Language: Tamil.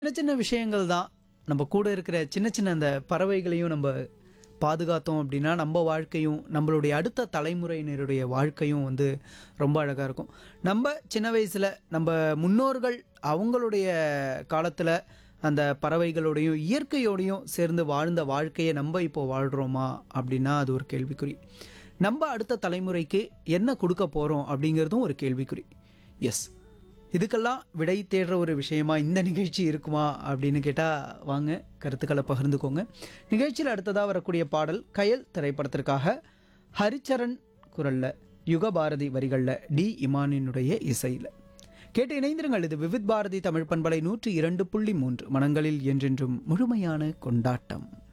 சின்ன சின்ன விஷயங்கள் தான் நம்ம கூட இருக்கிற சின்ன சின்ன அந்த பறவைகளையும் நம்ம பாதுகாத்தோம் அப்படின்னா நம்ம வாழ்க்கையும் நம்மளுடைய அடுத்த தலைமுறையினருடைய வாழ்க்கையும் வந்து ரொம்ப அழகாக இருக்கும் நம்ம சின்ன வயசில் நம்ம முன்னோர்கள் அவங்களுடைய காலத்தில் அந்த பறவைகளோடையும் இயற்கையோடையும் சேர்ந்து வாழ்ந்த வாழ்க்கையை நம்ம இப்போ வாழ்கிறோமா அப்படின்னா அது ஒரு கேள்விக்குறி நம்ம அடுத்த தலைமுறைக்கு என்ன கொடுக்க போகிறோம் அப்படிங்கிறதும் ஒரு கேள்விக்குறி எஸ் இதுக்கெல்லாம் விடை தேடுற ஒரு விஷயமா இந்த நிகழ்ச்சி இருக்குமா அப்படின்னு கேட்டால் வாங்க கருத்துக்களை பகிர்ந்துக்கோங்க நிகழ்ச்சியில் அடுத்ததாக வரக்கூடிய பாடல் கயல் திரைப்படத்திற்காக ஹரிச்சரன் குரலில் யுகபாரதி வரிகளில் டி இமானினுடைய இசையில் கேட்டு இணைந்திருங்கள் இது விவித் பாரதி தமிழ் பண்பலை நூற்றி இரண்டு புள்ளி மூன்று மனங்களில் என்றென்றும் முழுமையான கொண்டாட்டம்